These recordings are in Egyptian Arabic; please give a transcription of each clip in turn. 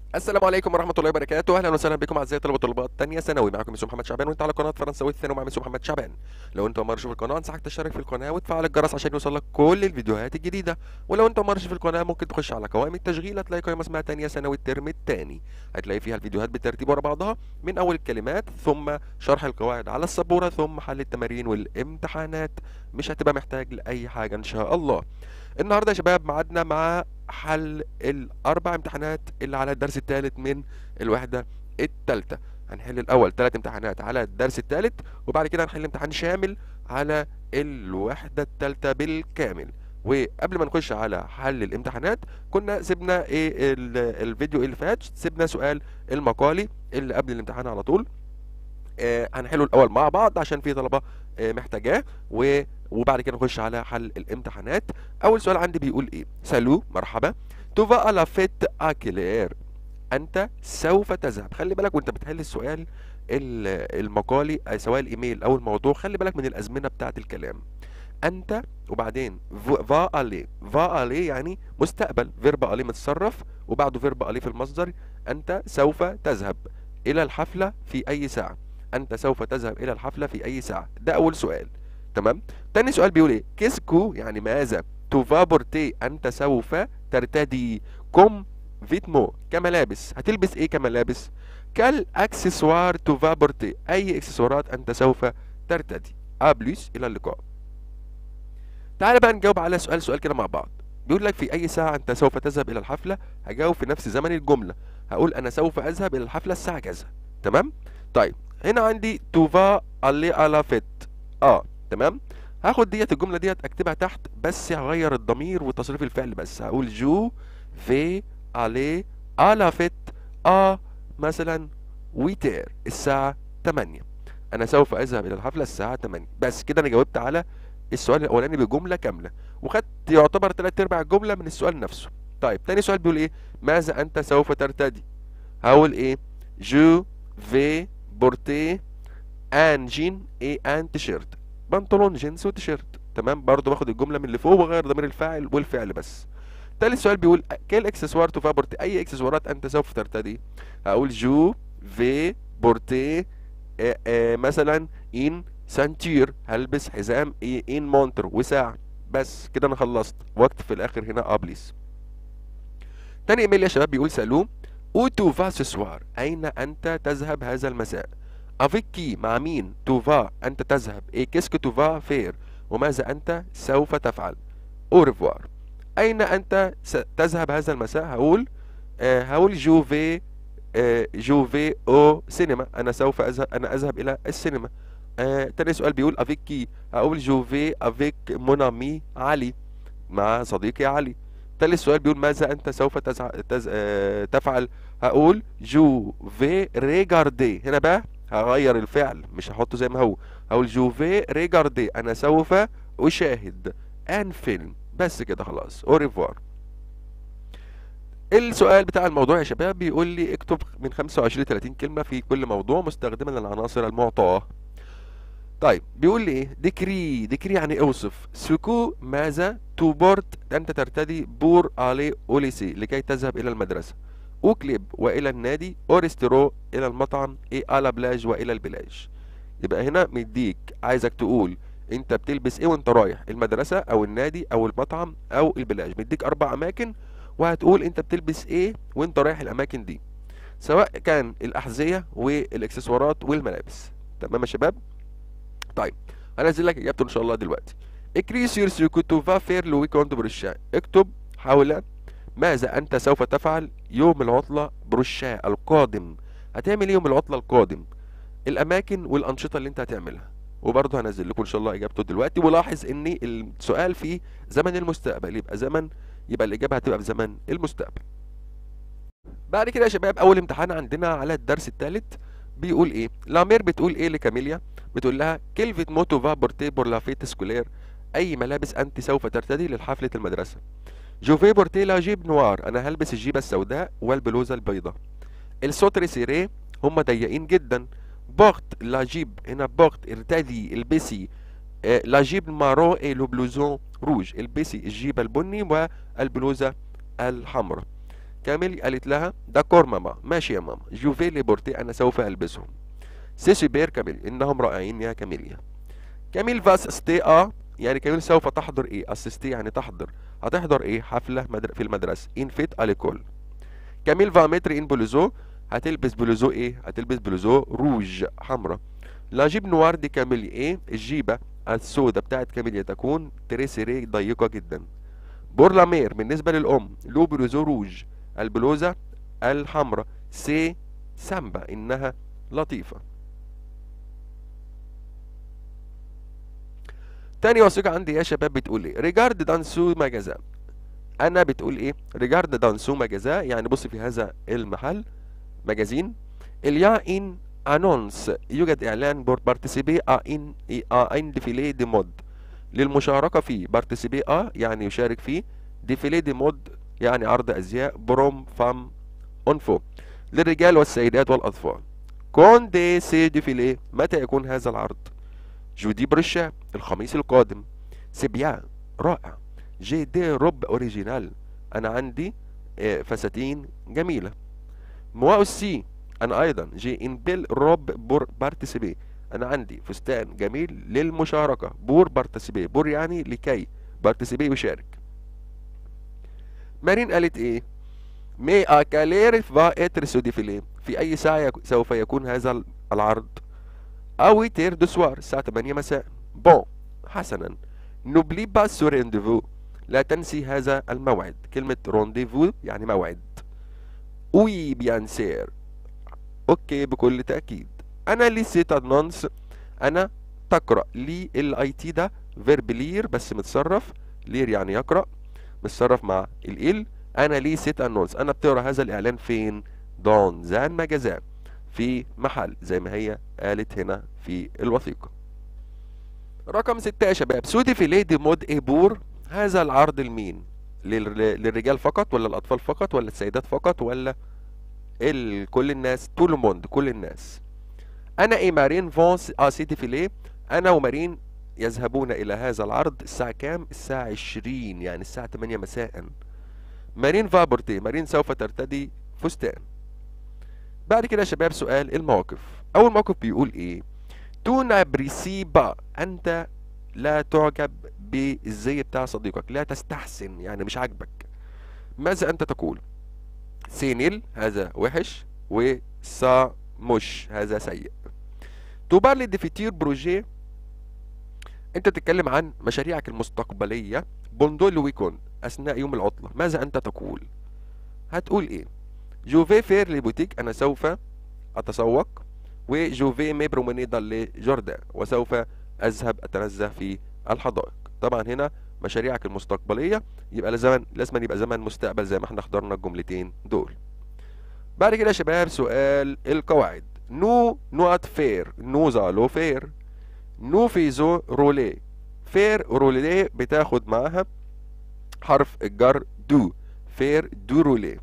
السلام عليكم ورحمة الله وبركاته، أهلا وسهلا بكم أعزائي طلبة وطالبات تانية ثانوي، معاكم ميسو محمد شعبان وأنت على قناة فرنساوي الثانوي مع ميسو محمد شعبان. لو أنت أول مرة تشوف القناة أنصحك تشترك في القناة وتفعل الجرس عشان يوصلك كل الفيديوهات الجديدة، ولو أنت أول مرة تشوف القناة ممكن تخش على قوائم التشغيل هتلاقي قائمة اسمها تانية ثانوي الترم التاني، هتلاقي فيها الفيديوهات بالترتيب ورا بعضها من أول الكلمات ثم شرح القواعد على السبورة ثم حل التمارين والامتحانات، مش هتبقى محتاج لأي حاجة إن شاء الله. النهارده يا شباب ميعادنا مع حل الأربع امتحانات اللي على الدرس الثالث من الوحدة الثالثة هنحل الأول ثلاث امتحانات على الدرس الثالث وبعد كده هنحل امتحان شامل على الوحدة الثالثة بالكامل وقبل ما نخش على حل الامتحانات كنا سيبنا ايه ال- الفيديو اللي فات سيبنا سؤال المقالي اللي قبل الامتحان على طول آه هنحله الاول مع بعض عشان في طلبه آه محتاجاه و وبعد كده نخش على حل الامتحانات اول سؤال عندي بيقول ايه سالو مرحبا توفا على فيت اكلير انت سوف تذهب خلي بالك وانت بتحل السؤال ال- المقالي آه، سواء الايميل او الموضوع خلي بالك من الازمنه بتاعه الكلام انت وبعدين فا الي فا الي يعني مستقبل فيرب الي متصرف وبعده فيرب الي في المصدر انت سوف تذهب الى الحفله في اي ساعه انت سوف تذهب الى الحفله في اي ساعه ده اول سؤال تمام تاني سؤال بيقول ايه كيسكو يعني ماذا توفا بورتي انت سوف ترتدي كوم فيتمو كملابس هتلبس ايه كملابس كال اكسسوار توفا بورتي اي اكسسوارات انت سوف ترتدي ا بليس الى اللقاء تعال بقى نجاوب على سؤال سؤال كده مع بعض بيقول لك في اي ساعه انت سوف تذهب الى الحفله هجاوب في نفس زمن الجمله هقول انا سوف اذهب الى الحفله الساعه كذا تمام طيب هنا عندي توفا الي على فيت اه تمام هاخد ديت الجمله ديت اكتبها تحت بس هغير الضمير وتصريف الفعل بس هقول جو في الي على فيت اه مثلا ويتير الساعه 8 انا سوف اذهب الى الحفله الساعه 8 بس كده انا جاوبت على السؤال الاولاني بجمله كامله وخدت يعتبر ثلاث ارباع الجمله من السؤال نفسه طيب تاني سؤال بيقول ايه ماذا انت سوف ترتدي هقول ايه جو في بورتي ان جين ايه ان تيشيرت بنطلون جينز وتيشيرت تمام برضو باخد الجمله من اللي فوق وغير ضمير الفاعل والفعل بس تالت سؤال بيقول كيل اكسسوار توفا بورتي اي اكسسوارات انت سوف ترتدي هقول جو في بورتي آه آه مثلا ان سانتير هلبس حزام ايه ان مونتر وساعه بس كده انا خلصت وقت في الاخر هنا ابليس تاني ايميل يا شباب بيقول سالوم او توفا سوار اين انت تذهب هذا المساء افيك كي مع مين توفا انت تذهب ايه كيسك توفا فير وماذا انت سوف تفعل او ريفوار اين انت س- تذهب هذا المساء هقول آه هقول جوفي آه جوفي او سينما انا سوف اذهب انا اذهب الى السينما آه تاني سؤال بيقول افيك كي هقول جوفي افيك مونامي علي مع صديقي علي تالت سؤال بيقول ماذا انت سوف تزع... تز... آه... تفعل هقول جو في ريجاردي هنا بقى هغير الفعل مش هحطه زي ما هو هقول جو في ريجاردي انا سوف اشاهد ان فيلم بس كده خلاص اوريفوار السؤال بتاع الموضوع يا شباب بيقول لي اكتب من 25 ل 30 كلمة في كل موضوع مستخدما العناصر المعطاة طيب بيقول لي ايه ديكري ديكري يعني اوصف سكو ماذا توبورت انت ترتدي بور الي اوليسي لكي تذهب الى المدرسه اوكليب والى النادي اورسترو الى المطعم اي على بلاج والى البلاج يبقى هنا مديك عايزك تقول انت بتلبس ايه وانت رايح المدرسه او النادي او المطعم او البلاج مديك اربع اماكن وهتقول انت بتلبس ايه وانت رايح الاماكن دي سواء كان الاحذيه والاكسسوارات والملابس تمام يا شباب طيب هنزل لك اجابته ان شاء الله دلوقتي اكري سير سيكو توفا فير لو ويكوند بروشا اكتب حول ماذا انت سوف تفعل يوم العطلة بروشا القادم هتعمل ايه يوم العطلة القادم الاماكن والانشطة اللي انت هتعملها وبرضه هنزل لكم ان شاء الله اجابته دلوقتي ولاحظ ان السؤال فيه زمن المستقبل يبقى زمن يبقى الاجابة هتبقى في زمن المستقبل بعد كده يا شباب اول امتحان عندنا على الدرس الثالث بيقول ايه لامير بتقول ايه لكاميليا بتقول لها كلفة موتو فا بورتي بور لا فيت سكولير اي ملابس انت سوف ترتدي للحفلة المدرسة جوفي بورتي لا جيب نوار انا هلبس الجيبة السوداء والبلوزة البيضاء السوتر سيري هم ضيقين جدا بوغت لا جيب هنا بوغت ارتدي البسي آه، لا جيب مارو اي لو بلوزون روج البسي الجيبة البني والبلوزة الحمراء كاميلي قالت لها داكور ماما ماشي يا ماما جوفي لي بورتي انا سوف البسهم سي سوبر كاميلي انهم رائعين يا كاميليا كاميل فاس ستي ا يعني كاميل سوف تحضر ايه اسستي يعني تحضر هتحضر ايه حفله مدر... في المدرسه ان فيت اليكول كاميل فا متر ان بلوزو هتلبس بلوزو ايه هتلبس بلوزو روج حمراء لا جيب نوار دي كاميلي ايه الجيبه السوداء بتاعت كاميليا تكون تريسيري ضيقه جدا بورلامير بالنسبه للام لو بلوزو روج البلوزه الحمراء سي سامبا انها لطيفه تاني وثيقة عندي يا شباب بتقول ايه ريجارد دانسو ماجازا انا بتقول ايه ريجارد دانسو ماجازا يعني بص في هذا المحل مجازين اليا ان انونس يوجد اعلان بور بارتيسيبي ا ان ا ان ديفيلي دي مود للمشاركة فيه بارتيسيبي ا يعني يشارك فيه ديفيلي دي مود يعني عرض ازياء بروم فام اونفو للرجال والسيدات والاطفال كون دي سي ديفيلي متى يكون هذا العرض جودي برشا الخميس القادم سبيان رائع جي دي روب اوريجينال انا عندي آه، فساتين جميله مواء السي انا ايضا جي ان بيل روب بور بارتيسيبي انا عندي فستان جميل للمشاركه بور بارتيسيبي بور يعني لكي بارتيسيبي يشارك مارين قالت ايه مي اكالير فا اتر سوديفيلي في اي ساعه يك- سوف يكون هذا العرض أو تير دو سوار الساعة 8 مساء بون حسنا نوبلي با سو رونديفو لا تنسي هذا الموعد كلمة رونديفو يعني موعد وي بيان سير اوكي بكل تأكيد انا لي سيت انونس انا تقرأ لي الاي تي ده فيرب لير بس متصرف لير يعني يقرأ متصرف مع ال انا لي سيت انونس انا بتقرأ هذا الاعلان فين دون زان مجازان في محل زي ما هي قالت هنا في الوثيقة رقم ستة يا شباب سودي في ليدي مود ايبور هذا العرض لمين لل- للرجال فقط ولا الأطفال فقط ولا السيدات فقط ولا ال... كل الناس طول الموند كل الناس أنا إيه مارين فونس آه سيدي فيليه أنا ومارين يذهبون إلى هذا العرض الساعة كام؟ الساعة 20 يعني الساعة 8 مساء مارين فابورتي مارين سوف ترتدي فستان بعد كده يا شباب سؤال المواقف اول موقف بيقول ايه تونا بريسيبا انت لا تعجب بالزي بتاع صديقك لا تستحسن يعني مش عاجبك ماذا انت تقول سينيل هذا وحش وسا مش هذا سيء تبارلي دي فيتير بروجي انت تتكلم عن مشاريعك المستقبلية بوندول ويكون اثناء يوم العطلة ماذا انت تقول هتقول ايه جوفي فير لبوتيك انا سوف اتسوق وجوفي مي بروميني دال جوردان وسوف اذهب اتنزه في الحدائق طبعا هنا مشاريعك المستقبلية يبقى لازم لازم يبقى زمن مستقبل زي ما احنا اخترنا الجملتين دول بعد كده يا شباب سؤال القواعد نو نوت فير نو زالو فير نو فيزو رولي فير رولي بتاخد معاها حرف الجر دو فير دو رولي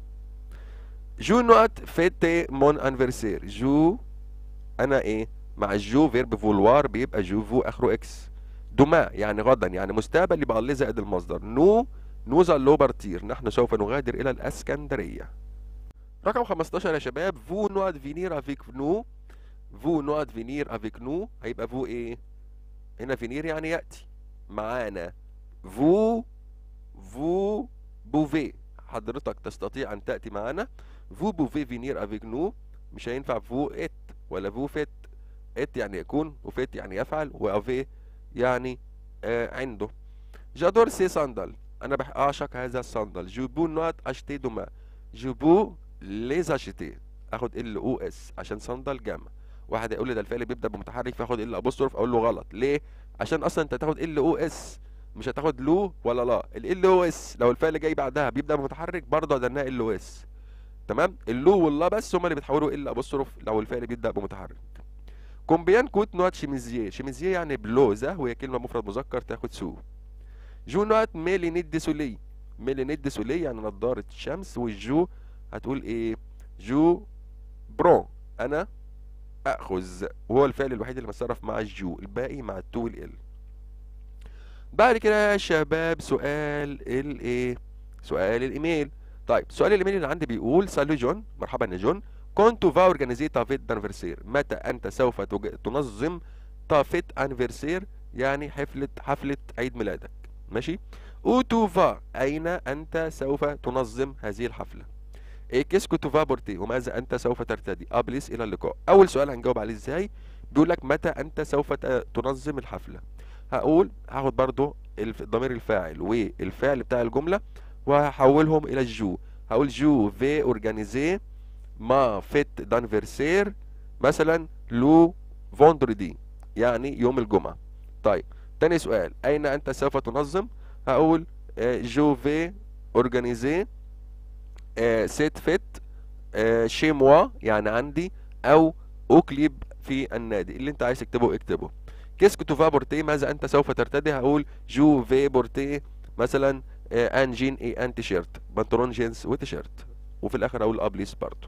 جو نوت فيتي مون انفرسير جو انا ايه مع الجو فيرب فولوار بيبقى جوفو اخره اكس دوما يعني غدا يعني مستقبل يبقى الله زائد المصدر نو نوزا لو بارتير نحن سوف نغادر الى الاسكندريه رقم 15 يا شباب فو نوت فينير افيك نو فو نوت فينير افيك نو هيبقى فو ايه هنا فينير يعني ياتي معانا فو فو بوفي حضرتك تستطيع ان تاتي معانا فو بوفي فينير افيك نو مش هينفع فو ات ولا فو فيت ات يعني يكون وفيت يعني يفعل وافي يعني آه عنده جادور سي صندل انا بح اعشق هذا الصندل جوبو نوت اشتي دوما جوبو ليز اشتي اخد ال او اس عشان صندل جمع واحد يقول لي ده الفعل بيبدا بمتحرك فاخد ال ابوستروف اقول له غلط ليه عشان اصلا انت تاخد ال او اس مش هتاخد لو ولا لا ال او اس لو الفعل جاي بعدها بيبدا بمتحرك برضه عدناه ال او اس تمام اللو واللا بس هما اللي بيتحولوا ال ابوستروف لو الفعل بيبدا بمتحرك كومبيان كوت نوت شيميزيه شيميزيه يعني بلوزه وهي كلمه مفرد مذكر تاخد سو جو نوت ميلي ند سولي ميلي ند سولي يعني نضاره الشمس والجو هتقول ايه جو برون انا اخذ وهو الفعل الوحيد اللي متصرف مع الجو الباقي مع التو والال بعد كده يا شباب سؤال الايه سؤال الايميل طيب السؤال الايميل اللي عندي بيقول سالو جون مرحبا يا جون كنت فا اورجانيزي تافيت دانفرسير متى انت سوف تج- تنظم تافيت انفرسير يعني حفلة حفلة عيد ميلادك ماشي اوتو فا اين انت سوف تنظم هذه الحفلة ايه كيسكو تو فا بورتي وماذا انت سوف ترتدي ابليس الى اللقاء اول سؤال هنجاوب عليه ازاي بيقول لك متى انت سوف ت- تنظم الحفلة هقول هاخد برضو الف- ضمير الفاعل والفعل بتاع الجملة وهحولهم الى الجو هقول جو في اورجانيزي ما فيت دانفرسير مثلا لو فوندردي يعني يوم الجمعة طيب تاني سؤال أين أنت سوف تنظم هقول آه، جو في اورجانيزي آه، سيت فيت آه، شي موا يعني عندي أو أوكليب في النادي اللي أنت عايز تكتبه اكتبه كيسكو تو فا بورتي ماذا أنت سوف ترتدي هقول جو في بورتي مثلا آه، ان جين اي ان تيشيرت بنطلون جينز وتيشيرت وفي الآخر أقول أبليس برضو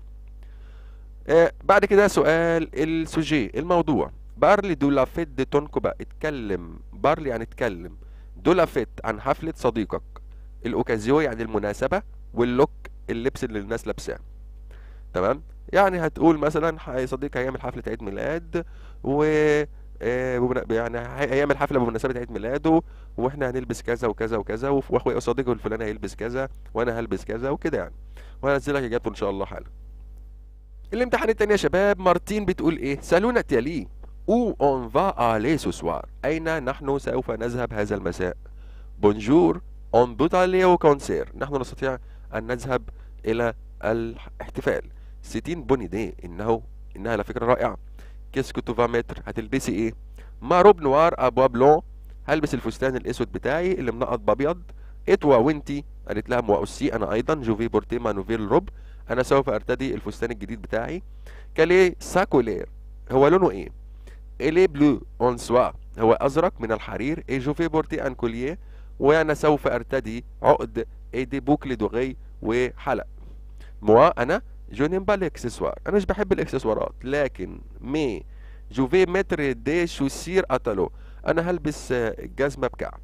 آه، بعد كده سؤال السوجي الموضوع بارلي دو لا فيت دي تونكوبا اتكلم بارلي يعني اتكلم دو لا فيت عن حفلة صديقك الاوكازيو يعني المناسبة واللوك اللبس اللي الناس لابساه تمام يعني هتقول مثلا ح- صديقي هيعمل حفلة عيد ميلاد و آه، بمنا- يعني هي- هيعمل حفلة بمناسبة عيد ميلاده واحنا هنلبس كذا وكذا وكذا وف- واخويا صديقه الفلاني هيلبس كذا وانا هلبس كذا وكده يعني وهنزل لك اجابته ان شاء الله حالا الامتحان التاني يا شباب مارتين بتقول ايه سالونا تيالي او اون فا الي سو سوار اين نحن سوف نذهب هذا المساء بونجور اون بوتالي او كونسير نحن نستطيع ان نذهب الى الاحتفال ستين بوني دي انه انها على فكره رائعه كيسكو تو فا متر هتلبسي ايه ما روب نوار ابوا بلون هلبس الفستان الاسود بتاعي اللي منقط بابيض اتوا وانتي قالت لها موا اوسي انا ايضا جوفي بورتي ما نوفيل روب انا سوف ارتدي الفستان الجديد بتاعي كالي ساكولير هو لونه ايه الي بلو اون سوا هو ازرق من الحرير اي جوفي بورتي ان كوليه وانا سوف ارتدي عقد اي دي بوكلي دوغي وحلق موا انا جو نيم با الاكسسوار انا مش بحب الاكسسوارات لكن مي جو في متر دي شوسير اتالو انا هلبس آه، جزمه بكعب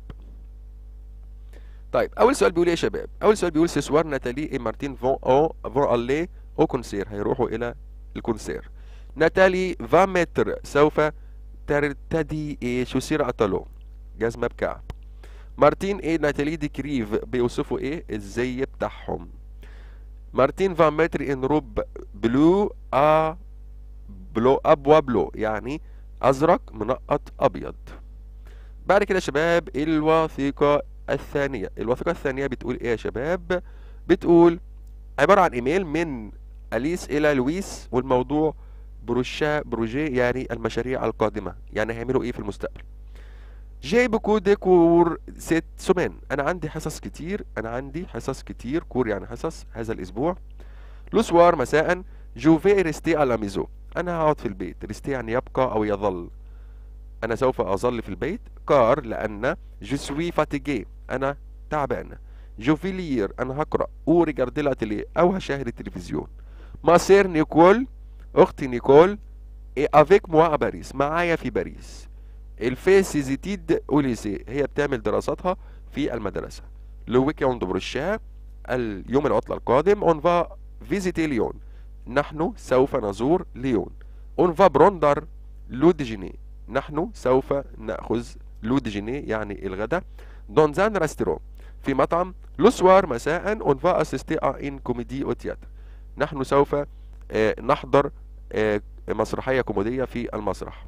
طيب اول سؤال بيقول ايه يا شباب اول سؤال بيقول سيسوار ناتالي اي مارتين فون او فون الي او كونسير هيروحوا الى الكونسير ناتالي فا متر سوف ترتدي ايه شوسير اتالو جزمه بكعب مارتين ايه ناتالي دي كريف بيوصفوا ايه الزي بتاعهم مارتين فان متر ان روب بلو ا بلو ابوا بلو يعني ازرق منقط ابيض بعد كده يا شباب الوثيقة الثانية الوثيقة الثانية بتقول ايه يا شباب بتقول عبارة عن ايميل من اليس الى لويس والموضوع بروشا بروجي يعني المشاريع القادمة يعني هيعملوا ايه في المستقبل جاي بكو دي كور ست سومان انا عندي حصص كتير انا عندي حصص كتير كور يعني حصص هذا الاسبوع لو سوار مساء جو في ريستي على ميزو انا هقعد في البيت ريستي يعني يبقى او يظل انا سوف اظل في البيت كار لان جو سوي فاتيجي انا تعبان جو في لير انا هقرا او ريجاردي لاتيلي او هشاهد التلفزيون ما سير نيكول اختي نيكول اي افيك موا باريس معايا في باريس الفيسيزيتيد اوليسي هي بتعمل دراساتها في المدرسه لو ويكيوند بروشا اليوم العطله القادم اون فا فيزيتي ليون نحن سوف نزور ليون اون فا بروندر لو ديجيني نحن سوف ناخذ لو ديجيني يعني الغداء دون زان راستيرو في مطعم لو سوار مساء اون فا اسيستي ا ان كوميدي او تياتر نحن سوف آه، نحضر آه، مسرحيه كوميديه في المسرح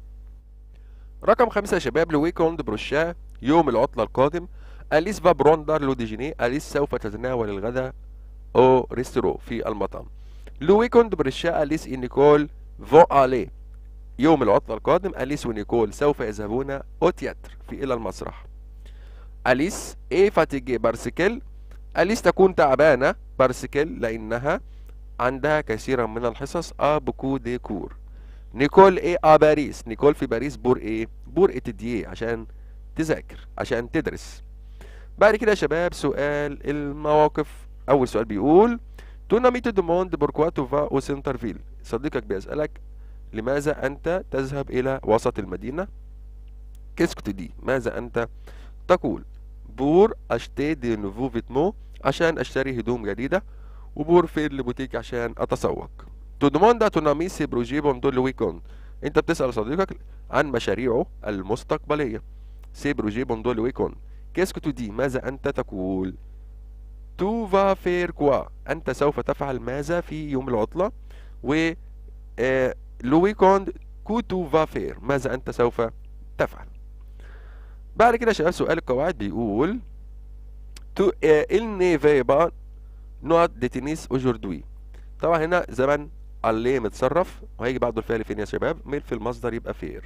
رقم خمسة يا شباب لويكوند بروشا يوم العطلة القادم أليس فا بروندر لو ديجيني أليس سوف تتناول الغداء أو ريستورو في المطعم لويكوند بروشا أليس إي نيكول فون ألي يوم العطلة القادم أليس ونيكول سوف يذهبون أو تياتر في إلى المسرح أليس إيه فاتيجي بارسيكل أليس تكون تعبانة بارسيكل لأنها عندها كثيرا من الحصص أ بكو دي كور نيكول ايه اه باريس نيكول في باريس بور ايه بور اتدييه عشان تذاكر عشان تدرس بعد كده يا شباب سؤال المواقف اول سؤال بيقول تونا ميتو دوموند بوركوا تو فا او سنترفيل صديقك بيسألك لماذا انت تذهب الى وسط المدينة كيسكو دي ماذا انت تقول بور اشتي دي نوفو فيتمو عشان اشتري هدوم جديدة وبور فين لبوتيك عشان اتسوق تو دوموندا تو ناميسي بروجي بوندو لو ويكوند انت بتسأل صديقك عن مشاريعه المستقبلية سي بروجي بوندو لو ويكوند كيسكو تو دي ماذا انت تقول تو فا فير كوا انت سوف تفعل ماذا في يوم العطلة و آه، لو ويكوند كو تو فا فير ماذا انت سوف تفعل بعد كده يا شباب سؤال القواعد بيقول تو il ne va pas نقط دي تنس aujourd'hui طبعا هنا زمن اللي متصرف وهيجي بعده الفعل فين يا شباب ميل في المصدر يبقى فير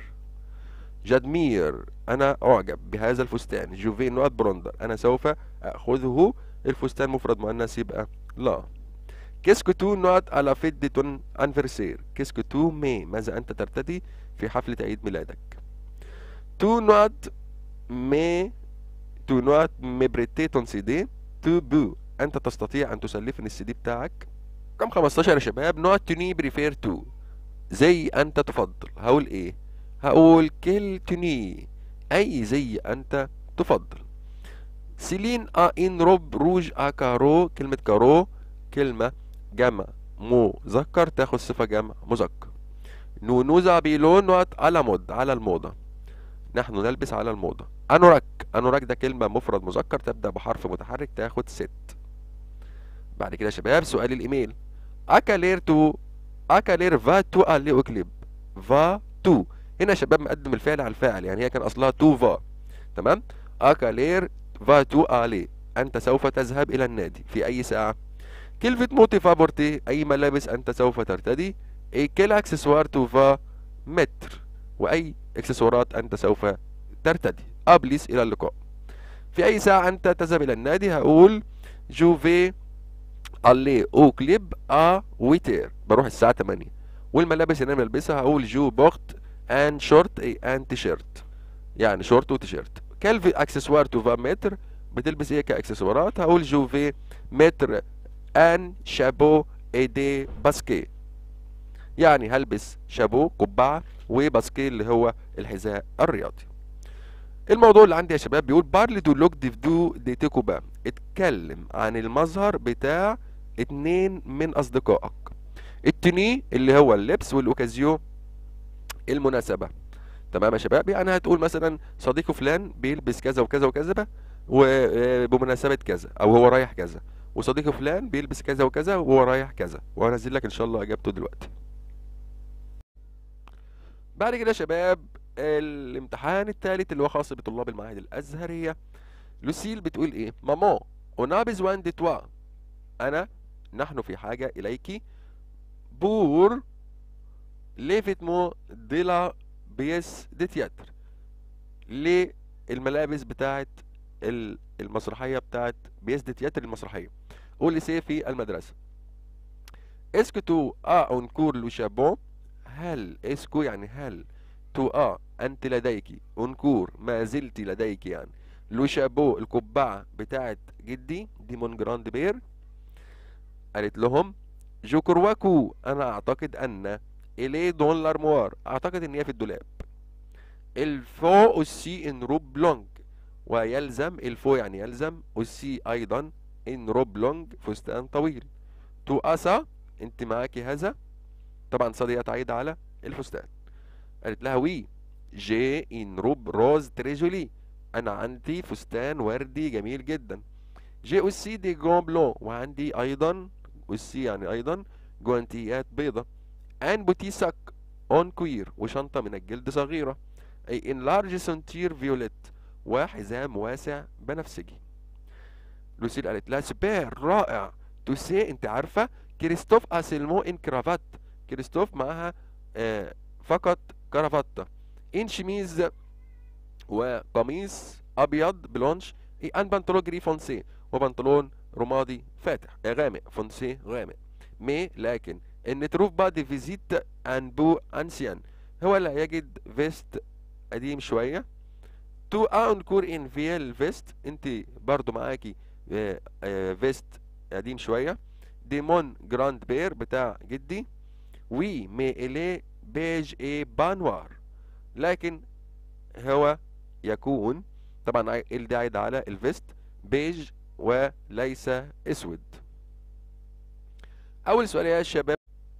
جادمير انا اعجب بهذا الفستان جوفي نقط بروندر انا سوف اخذه الفستان مفرد مؤنث يبقى لا كيسكو تو نقط على فيت دي تون انفرسير كيسكو تو مي ماذا انت ترتدي في حفلة عيد ميلادك تو نقط مي تو نوت مبريتي تون سي دي تو بو انت تستطيع ان تسلفني السي دي بتاعك رقم 15 يا شباب نوت توني بريفير تو زي انت تفضل هقول ايه هقول كل توني اي زي انت تفضل سيلين ا ان روب روج ا كارو كلمة كارو كلمة جمع مذكر تاخد صفة جمع مذكر نونوزا بيلون نوت على مود على الموضة نحن نلبس على الموضة أنوراك أنوراك ده كلمة مفرد مذكر تبدأ بحرف متحرك تاخد ست بعد كده يا شباب سؤال الإيميل أكالير تو أكالير فا تو ألي أوكليب فا تو هنا يا شباب مقدم الفعل على الفاعل يعني هي كان أصلها تو فا تمام أكالير فا تو ألي أنت سوف تذهب إلى النادي في أي ساعة كلمة موتي فابورتي أي ملابس أنت سوف ترتدي أي كل أكسسوار تو فا متر وأي إكسسوارات أنت سوف ترتدي أبليس إلى اللقاء في أي ساعة أنت تذهب إلى النادي هقول جوفي ألي أو كليب أ ويتير بروح الساعة 8 والملابس اللي أنا بلبسها هقول جو بوخت أن شورت أي أن تيشيرت يعني شورت وتيشيرت كالفي أكسسوار تو فا متر بتلبس إيه كأكسسوارات هقول جوفي متر أن شابو اي دي باسكي يعني هلبس شابو قبعة وباسكي اللي هو الحذاء الرياضي الموضوع اللي عندي يا شباب بيقول بارلي دو لوك دي فدو دي تيكوبا اتكلم عن المظهر بتاع اتنين من اصدقائك التني اللي هو اللبس والاوكازيو المناسبة تمام يا شباب يعني هتقول مثلا صديقه فلان بيلبس كذا وكذا وكذا وبمناسبة كذا او هو رايح كذا وصديقه فلان بيلبس كذا وكذا وهو رايح كذا وهنزل لك ان شاء الله اجابته دلوقتي بعد كده يا شباب الامتحان الثالث اللي هو خاص بطلاب المعاهد الازهريه لوسيل بتقول ايه ماما انا بزوان دي توا انا نحن في حاجه اليك بور ليفيتمو ديلا بيس دي تياتر للملابس بتاعت المسرحيه بتاعت بيس دي تياتر المسرحيه قول لي سي في المدرسه اسكو تو ا اونكور لو شابون هل اسكو يعني هل تو ا انت لديك انكور ما زلت لديك يعني لو شابو القبعة بتاعت جدي دي مون جراند بير قالت لهم جو كرواكو انا اعتقد ان الي دون لارموار اعتقد ان هي في الدولاب الفو اوسي ان روب بلونج ويلزم الفو يعني يلزم اوسي ايضا ان روب بلونج فستان طويل تو اسا انت معاكي هذا طبعا صديقة تعيد على الفستان قالت لها وي جي ان روب روز تريجولي انا عندي فستان وردي جميل جدا جي اوسي دي جون بلون وعندي ايضا اوسي يعني ايضا جوانتيات بيضة ان بوتي ساك اون كوير وشنطة من الجلد صغيرة اي ان لارج سنتير فيوليت وحزام واسع بنفسجي لوسيل قالت لها سبير رائع توسي انت عارفة كريستوف اسيلمو ان كرافات كريستوف معاها آه فقط كرافتة ان شميز وقميص ابيض بلونش اي ان بنطلون جري فونسي وبنطلون رمادي فاتح غامق فونسي غامق مي لكن ان تروف بعد فيزيت ان بو انسيان هو لا يجد فيست قديم شويه تو انكور ان فيل فيست انت برضو معاكي فيست قديم شويه ديمون جراند بير بتاع جدي وي مي الي بيج اي بانوار لكن هو يكون طبعا ال ده عايد على الفيست بيج وليس اسود اول سؤال يا شباب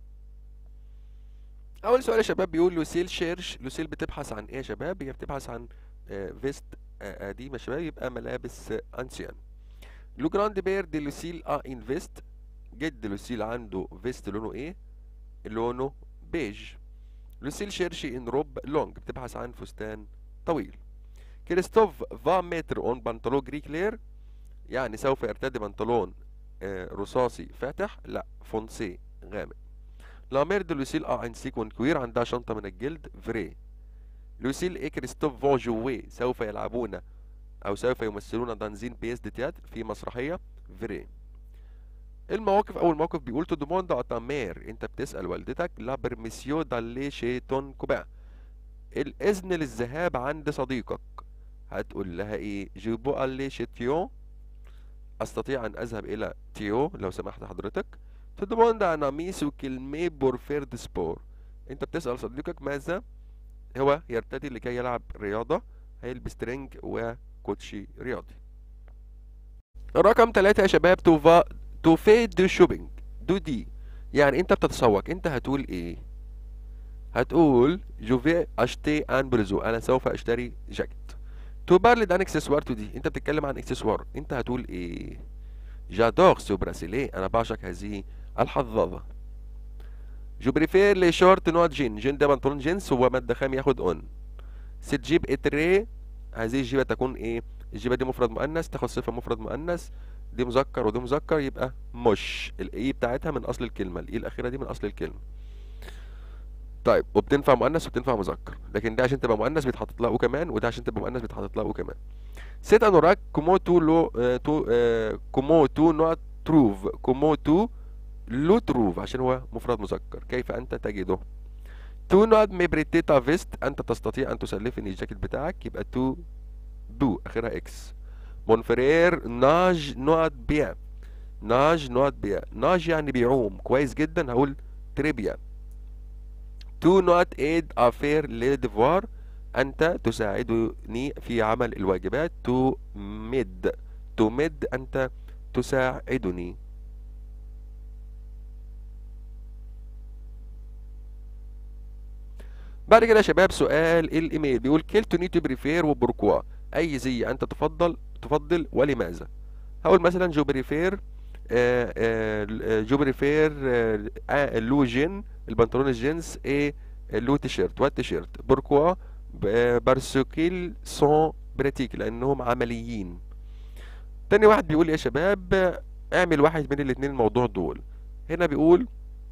اول سؤال يا شباب بيقول لوسيل شيرش لوسيل بتبحث عن ايه يا شباب هي بتبحث عن آه، فيست آه، قديمه يا شباب يبقى ملابس آه، انسيان لو جراند بير دي لوسيل ا ان فيست جد لوسيل عنده فيست لونه ايه لونه بيج لوسيل شيرشي ان روب لونج بتبحث عن فستان طويل كريستوف فا متر اون بنطلون جري كلير يعني سوف يرتدي بنطلون آه، رصاصي فاتح لا فونسي غامق لا مير دو لوسيل ا ان سيكون كوير عندها شنطة من الجلد فري لوسيل اي كريستوف فون جوي سوف يلعبون او سوف يمثلون دانزين بيس دي تياتر في مسرحية فري المواقف اول موقف بيقول تو دوموند ا تا مير انت بتسال والدتك لا برميسيو دالي شي تون كوبان الاذن للذهاب عند صديقك هتقول لها ايه جيبو الي شي تيو استطيع ان اذهب الى تيو لو سمحت حضرتك تو دوموند ان اميسو كلمي بور فير دي سبور انت بتسال صديقك ماذا هو يرتدي لكي يلعب رياضة هيلبس ترنج وكوتشي رياضي رقم ثلاثة يا شباب توفا توفي دو شوبينج دو دي يعني انت بتتسوق انت هتقول ايه هتقول جوفي اشتي ان برزو انا سوف اشتري جاكيت تو بارلي دان اكسسوار تو دي انت بتتكلم عن اكسسوار انت هتقول ايه جادور سو براسيلي انا بعشق هذه الحظاظة جو بريفير لي شورت نوع جين جين ده بنطلون جينز هو مادة خام ياخد اون ست جيب اتري هذه الجيبة تكون ايه الجيبة دي مفرد مؤنث تاخد صفة مفرد مؤنث دي مذكر ودي مذكر يبقى مش الاي بتاعتها من اصل الكلمة الاي الاخيرة دي من اصل الكلمة طيب وبتنفع مؤنث وبتنفع مذكر لكن ده عشان تبقى مؤنث بيتحط لها او كمان وده عشان تبقى مؤنث بيتحط لها او كمان سيت انوراك كومو تو لو آه، تو آه، كومو تو نوع تروف كومو تو لو تروف عشان هو مفرد مذكر كيف انت تجده تو نوع ميبريتيتا فيست انت تستطيع ان تسلفني الجاكيت بتاعك يبقى تو دو اخرها اكس مونفرير ناج نوع بيان ناج نوع بيان ناج يعني بيعوم كويس جدا هقول تريبيا تو نوت ايد افير لي ديفوار انت تساعدني في عمل الواجبات تو ميد تو ميد انت تساعدني بعد كده يا شباب سؤال الايميل بيقول كيل تو نيتو بريفير وبوركوا اي زي انت تفضل تفضل ولماذا هقول مثلا جو بريفير آه، آه، جو بريفير آه، آه، لو جين البنطلون الجينز ايه لو تيشيرت والتيشيرت بوركوا بارسوكيل سون براتيك لانهم عمليين تاني واحد بيقول يا شباب اعمل واحد من الاتنين الموضوع دول هنا بيقول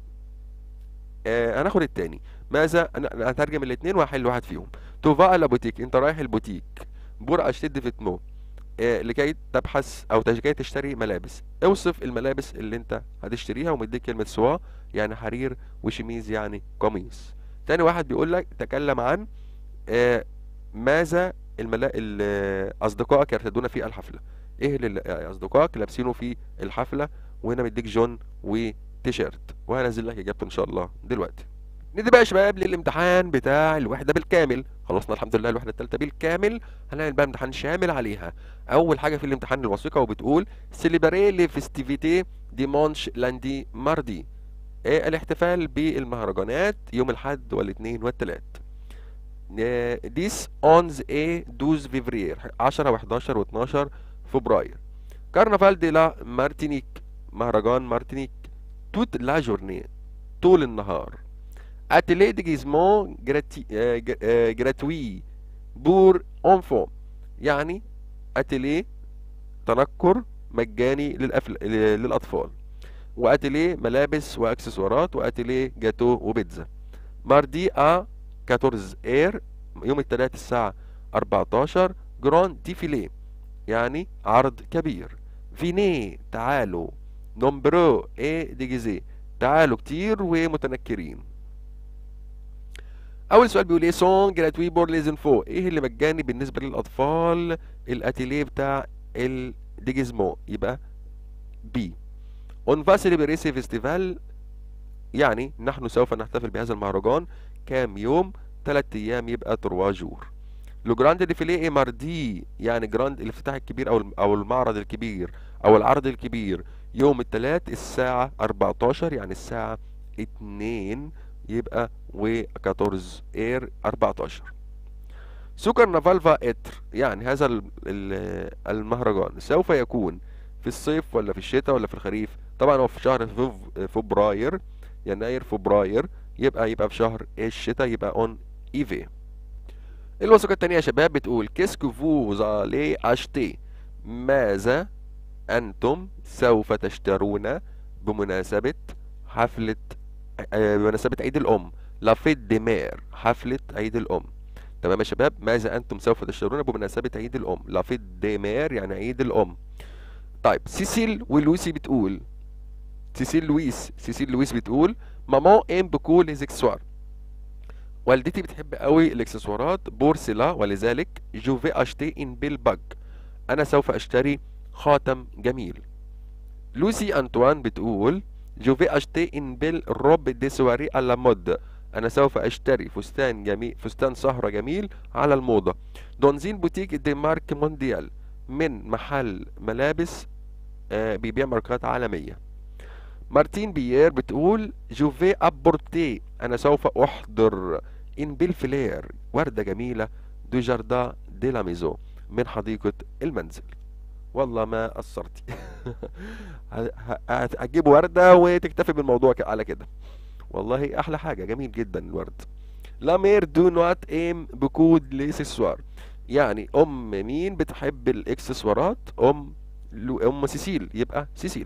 آه هناخد التاني ماذا انا أنا هترجم الاتنين وهحل واحد فيهم توفا على بوتيك انت رايح البوتيك بور اشتد فيتمو آه لكي تبحث او لكي تشتري ملابس اوصف الملابس اللي انت هتشتريها ومديك كلمة سوا يعني حرير وشميز يعني قميص تاني واحد بيقول لك تكلم عن آه ماذا الملا... ال- آه، اصدقائك يرتدون في الحفلة ايه اللي آه، اصدقائك لابسينه في الحفلة وهنا مديك جون وتيشيرت وهنزل لك اجابته ان شاء الله دلوقتي ندي بقى يا شباب للامتحان بتاع الوحدة بالكامل خلصنا الحمد لله الوحدة التالتة بالكامل هنعمل بقى امتحان شامل عليها اول حاجة في الامتحان الوثيقة وبتقول سيليبري لي فيستيفيتي ديمانش لاندي ماردي إيه الاحتفال بالمهرجانات يوم الحد والاثنين والثلاث ديس اونز اي 12 فيفرير 10 و11 و12 فبراير كارنفال دي لا مارتينيك مهرجان مارتينيك توت لا جورني طول النهار اتيلي دي جيزمون جراتي آه، ج- آه، جراتوي بور انفون يعني اتيلي تنكر مجاني للأفل... للاطفال واتيليه ملابس واكسسوارات واتيليه جاتو وبيتزا ماردي ا 14 اير يوم الثلاث الساعة 14 جران ديفيلي يعني عرض كبير فيني تعالوا نومبرو اي ديجيزي تعالوا كتير ومتنكرين اول سؤال بيقول ايه سون جراتوي بور ليزن فو ايه اللي مجاني بالنسبه للاطفال الاتيليه بتاع الديجيزمو يبقى بي اون فا سيليبري سي فيستيفال يعني نحن سوف نحتفل بهذا المهرجان كام يوم ثلاث ايام يبقى تروا جور لو جراند ديفيلي اي ماردي يعني جراند الافتتاح الكبير او الم- او المعرض الكبير او العرض الكبير يوم الثلاث الساعة 14 يعني الساعة 2 يبقى و 14 اير 14 سوكر نافالفا اتر يعني هذا ال- ال- المهرجان سوف يكون في الصيف ولا في الشتاء ولا في الخريف طبعا هو في شهر فب- فبراير يناير فبراير يبقى يبقى في شهر الشتاء يبقى اون ايفي الوثيقة التانية يا شباب بتقول كيسكو فو زالي اشتي ماذا أنتم سوف تشترون بمناسبة حفلة آه، بمناسبة عيد الأم لافيت ديمير حفلة عيد الأم تمام يا شباب ماذا أنتم سوف تشترون بمناسبة عيد الأم لافيت ديمير يعني عيد الأم طيب سيسيل ولويسي بتقول سيسيل لويس سيسيل لويس بتقول مامان ام بكول ليز اكسسوار والدتي بتحب قوي الاكسسوارات بورسلا ولذلك جو في اشتي ان بيل باج انا سوف اشتري خاتم جميل لوسي انطوان بتقول جو في اشتي ان بيل روب دي سواري على مود انا سوف اشتري فستان جميل فستان سهرة جميل على الموضة دونزين بوتيك دي مارك مونديال من محل ملابس آه، بيبيع ماركات عالمية مارتين بيير بتقول جو في ابورتي انا سوف احضر ان بالفلير وردة جميلة دو جاردان دي لا ميزو من حديقة المنزل والله ما قصرتي ه- ه- هتجيب وردة وتكتفي بالموضوع ك- على كده والله احلى حاجة جميل جدا الورد لا مير دو نوت ايم بكود ليسيسوار يعني ام مين بتحب الاكسسوارات ام لو ام سيسيل يبقى سيسيل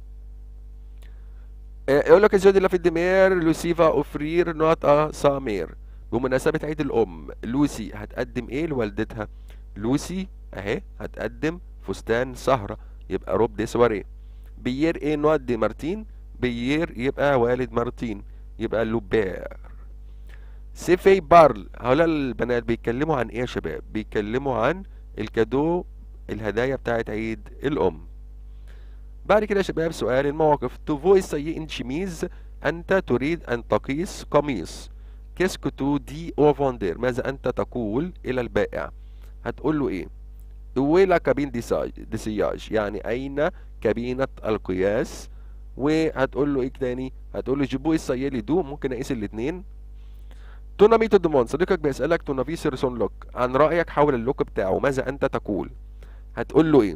آه، يقول لك الزود اللي في الدمير لوسيفا اوفرير نوت ا سامير بمناسبة عيد الأم لوسي هتقدم إيه لوالدتها؟ لوسي أهي هتقدم فستان سهرة يبقى روب دي سواري بيير إيه نوت دي مارتين؟ بيير يبقى والد مارتين يبقى لوبير سيفي بارل هؤلاء البنات بيتكلموا عن إيه يا شباب؟ بيتكلموا عن الكادو الهدايا بتاعت عيد الأم بعد كده يا شباب سؤال المواقف تفوي سيء ان شميز أنت تريد أن تقيس قميص كيسكو تو دي او فوندير ماذا أنت تقول إلى البائع هتقول له إيه ويلا كابين دي ساج دي سياج يعني أين كابينة القياس وهتقول له إيه تاني هتقول له جيبوي السيالي دو ممكن أقيس الاتنين توناميتو دومون صديقك بيسألك تونافي سيرسون لوك عن رأيك حول اللوك بتاعه ماذا أنت تقول هتقول له إيه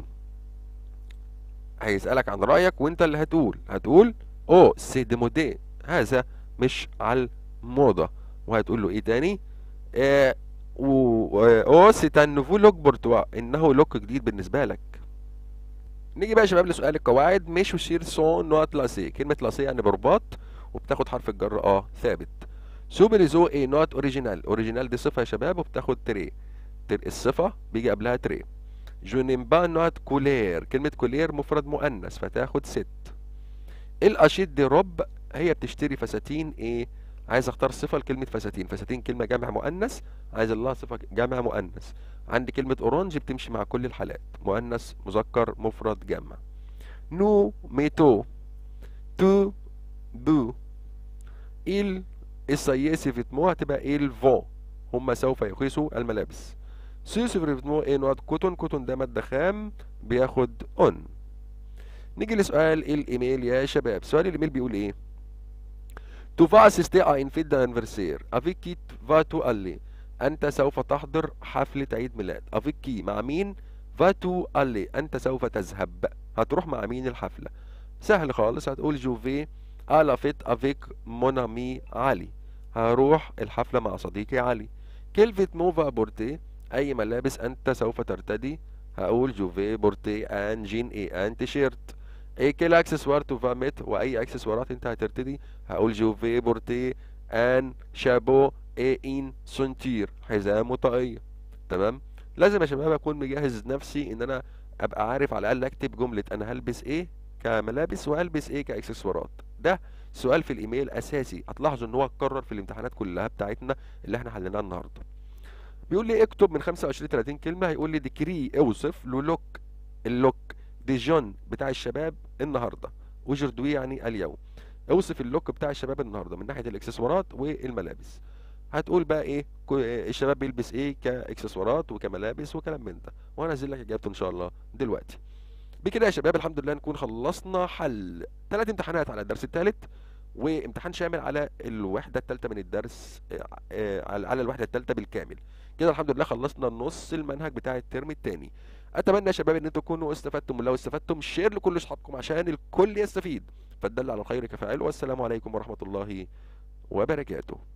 هيسألك عن رأيك وانت اللي هتقول هتقول او سي ديمودي هذا مش على الموضة وهتقول له ايه تاني آه و او سي ان نوفو لوك بورتوا انه لوك جديد بالنسبة لك نيجي بقى يا شباب لسؤال القواعد مش وشير سون نوت لاسي كلمة لاسي يعني برباط وبتاخد حرف الجر اه ثابت سوبريزو ايه نوت اوريجينال اوريجينال دي صفة يا شباب وبتاخد تري تر الصفة بيجي قبلها تري جو نيم با نوت كولير كلمة كولير مفرد مؤنث فتاخد ست الأشيد دي رب هي بتشتري فساتين ايه عايز اختار صفة لكلمة فساتين فساتين كلمة جمع مؤنث عايز الله صفة جمع مؤنث عندي كلمة اورانج بتمشي مع كل الحالات مؤنث مذكر مفرد جمع نو ميتو تو بو il السياسي فيتمو هتبقى il vont هما سوف يقيسوا الملابس سيسو فيتمو ايه نوع كوتون كوتون ده مادة خام بياخد اون نيجي لسؤال الايميل يا شباب سؤال الايميل بيقول ايه Tu vas assister à une fête d'anniversaire. Avec qui vas-tu aller? أنت سوف تحضر حفلة عيد ميلاد. Avec qui؟ مع مين؟ vas-tu aller؟ أنت سوف تذهب. هتروح مع مين الحفلة؟ سهل خالص هتقول جو في à la fête avec mon ami علي. هروح الحفلة مع صديقي علي. Quel vêtement va porter؟ أي ملابس أنت سوف ترتدي؟ هقول جو في بورتي ان جين اي ان تيشيرت. ايه كل اكسسوار تو فا ميت واي اكسسوارات انت هترتدي هقول جو في بورتي ان شابو اي ان سونتير حزام وطاقية تمام لازم يا شباب اكون مجهز نفسي ان انا ابقى عارف على الاقل اكتب جملة انا هلبس ايه كملابس وهلبس ايه كاكسسوارات ده سؤال في الايميل اساسي هتلاحظوا ان هو اتكرر في الامتحانات كلها بتاعتنا اللي احنا حليناها النهارده بيقول لي اكتب من 25 30 كلمه هيقول لي ديكري اوصف له لوك اللوك دي جون بتاع الشباب النهارده وجردوي يعني اليوم اوصف اللوك بتاع الشباب النهارده من ناحيه الاكسسوارات والملابس هتقول بقى ايه كو- الشباب بيلبس ايه كاكسسوارات وكملابس وكلام من ده وهنزل لك اجابته ان شاء الله دلوقتي بكده يا شباب الحمد لله نكون خلصنا حل ثلاث امتحانات على الدرس الثالث وامتحان شامل على الوحده الثالثه من الدرس آه، آه، على على الوحده الثالثه بالكامل كده الحمد لله خلصنا نص المنهج بتاع الترم الثاني اتمنى يا شباب ان انتم تكونوا استفدتم ولو استفدتم شير لكل اصحابكم عشان الكل يستفيد فالدل على الخير كفاعله والسلام عليكم ورحمه الله وبركاته